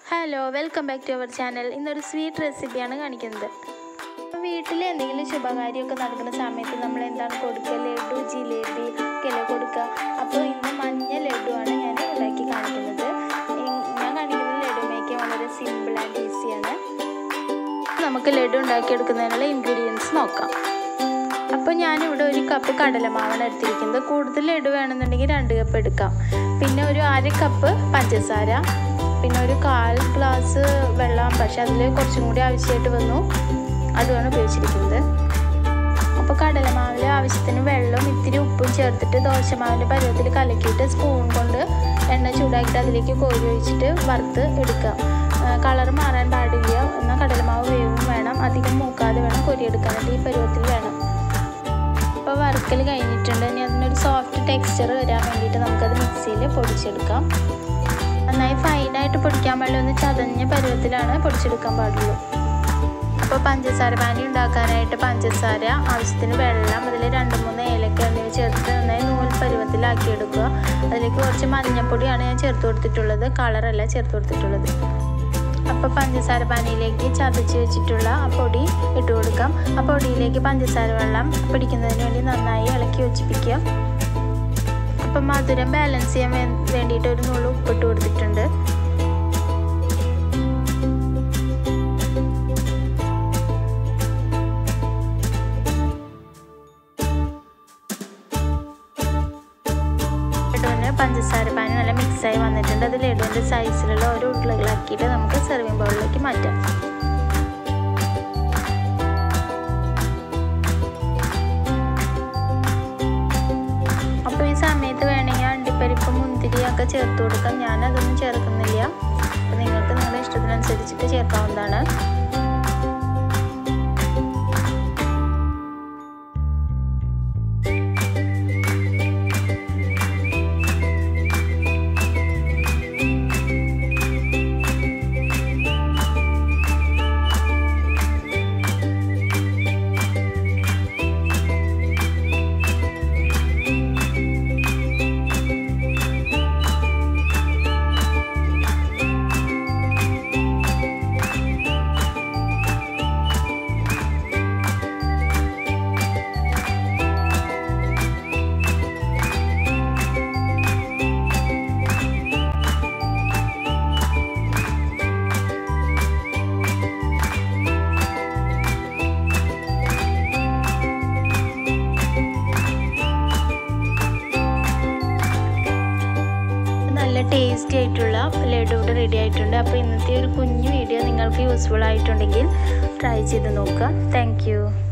hello welcome back to our channel ഇന്നൊരു sweet റെസിപ്പിയാണ് കാണിക്കുന്നത് അപ്പോൾ വീട്ടിൽ എന്തെങ്കിലും ശുഭകാര്യമൊക്കെ നടക്കുന്ന സമയത്ത് നമ്മൾ എന്താണ് കൊടുക്കുക ലഡു ജിലേബി ഒക്കെ കൊടുക്കുക അപ്പോൾ ഇന്ന് മഞ്ഞ ലഡുവാണ് ഞാൻ ഉണ്ടാക്കി കാണിക്കുന്നത് ഇ- ഞാൻ കാണിക്കുന്ന ലഡു മേക്കിങ് വളരെ സിമ്പിൾ ആൻഡ് ഈസിയാണ് നമുക്ക് ലഡു ഉണ്ടാക്കിയെടുക്കുന്നതിനുള്ള ഇൻഗ്രീഡിയൻസ് നോക്കാം അപ്പോൾ ഞാനിവിടെ ഒരു കപ്പ് കടലമാവാണ് എടുത്തിരിക്കുന്നത് കൂടുതൽ ലഡു വേണമെന്നുണ്ടെങ്കിൽ രണ്ട് കപ്പ് എടുക്കാം പിന്നെ ഒരു അര കപ്പ് പഞ്ചസാര പിന്നെ ഒരു കാൽ ഗ്ലാസ് വെള്ളം പക്ഷെ അതിൽ കുറച്ചും കൂടി ആവശ്യമായിട്ട് വന്നു അതുമാണ് ഉപയോഗിച്ചിരിക്കുന്നത് അപ്പോൾ കടലമാവിൽ ആവശ്യത്തിന് വെള്ളവും ഇത്തിരി ഉപ്പും ചേർത്തിട്ട് ദോശമാവിൻ്റെ പരുവത്തിൽ കലക്കിയിട്ട് സ്പൂൺ കൊണ്ട് എണ്ണ ചൂടാക്കിയിട്ട് അതിലേക്ക് കോരി ഒഴിച്ചിട്ട് വറുത്ത് എടുക്കുക കളർ മാറാൻ പാടില്ല എന്നാൽ കടലമാവ് വേവും വേണം അധികം മൂക്കാതെ വേണം കൊരിയെടുക്കാനായിട്ട് ഈ പരുവത്തിൽ വേണം അപ്പോൾ വറുക്കൽ കഴിഞ്ഞിട്ടുണ്ട് ഇനി അതിനൊരു സോഫ്റ്റ് ടെക്സ്ചർ വരാൻ വേണ്ടിയിട്ട് നമുക്കത് മിക്സിയിൽ പൊടിച്ചെടുക്കാം നന്നായി ഫൈനായിട്ട് പൊടിക്കാൻ പാടില്ല ഒന്ന് ചതഞ്ഞ പരുവത്തിലാണ് പൊടിച്ചെടുക്കാൻ പാടുള്ളൂ അപ്പോൾ പഞ്ചസാര പാനി ഉണ്ടാക്കാനായിട്ട് പഞ്ചസാര ആവശ്യത്തിന് വെള്ളം അതിൽ രണ്ട് മൂന്ന് ഏലക്ക എന്നിവ ചേർത്ത് നന്നായി നൂൽ പരുവത്തിലാക്കി എടുക്കുക അതിലേക്ക് കുറച്ച് മഞ്ഞൾപ്പൊടിയാണ് ഞാൻ ചേർത്ത് കൊടുത്തിട്ടുള്ളത് കളറല്ല ചേർത്ത് കൊടുത്തിട്ടുള്ളത് അപ്പോൾ പഞ്ചസാര പാനിയിലേക്ക് ചതച്ച് വെച്ചിട്ടുള്ള ആ പൊടി ഇട്ട് കൊടുക്കാം ആ പൊടിയിലേക്ക് പഞ്ചസാര വെള്ളം പിടിക്കുന്നതിന് വേണ്ടി നന്നായി ഇളക്കി യോജിപ്പിക്കുക അപ്പം മധുരം ബാലൻസ് ചെയ്യാൻ വേ- വേണ്ടിയിട്ട് ഒരു നുള്ളു ഉപ്പിട്ട് കൊടുത്തിട്ടുണ്ട് ലഡുവിന് പഞ്ചസാര പാനി നല്ല മിക്സായി വന്നിട്ടുണ്ട് അത് ലഡുവിൻ്റെ സൈസിലുള്ള ഓരോ ഉരുളകളാക്കിയിട്ട് നമുക്ക് സെർവിങ് ബൗളിലേക്ക് മാറ്റാം അപ്പോൾ ഈ സമയത്ത് വേണമെങ്കിൽ അണ്ടിപ്പരിപ്പ് മുന്തിരി ഒക്കെ ചേർത്ത് കൊടുക്കാം ഞാനതൊന്നും ചേർക്കുന്നില്ല അപ്പോൾ നിങ്ങൾക്ക് നിങ്ങളുടെ ഇഷ്ടത്തിനനുസരിച്ചിട്ട് ചേർക്കാവുന്നതാണ് നല്ല ടേസ്റ്റി ആയിട്ടുള്ള ലഡു ഇവിടെ റെഡി ആയിട്ടുണ്ട് അപ്പോൾ ഇന്നത്തെ ഒരു കുഞ്ഞു വീഡിയോ നിങ്ങൾക്ക് യൂസ്ഫുൾ ആയിട്ടുണ്ടെങ്കിൽ ട്രൈ ചെയ്ത് നോക്കുക താങ്ക്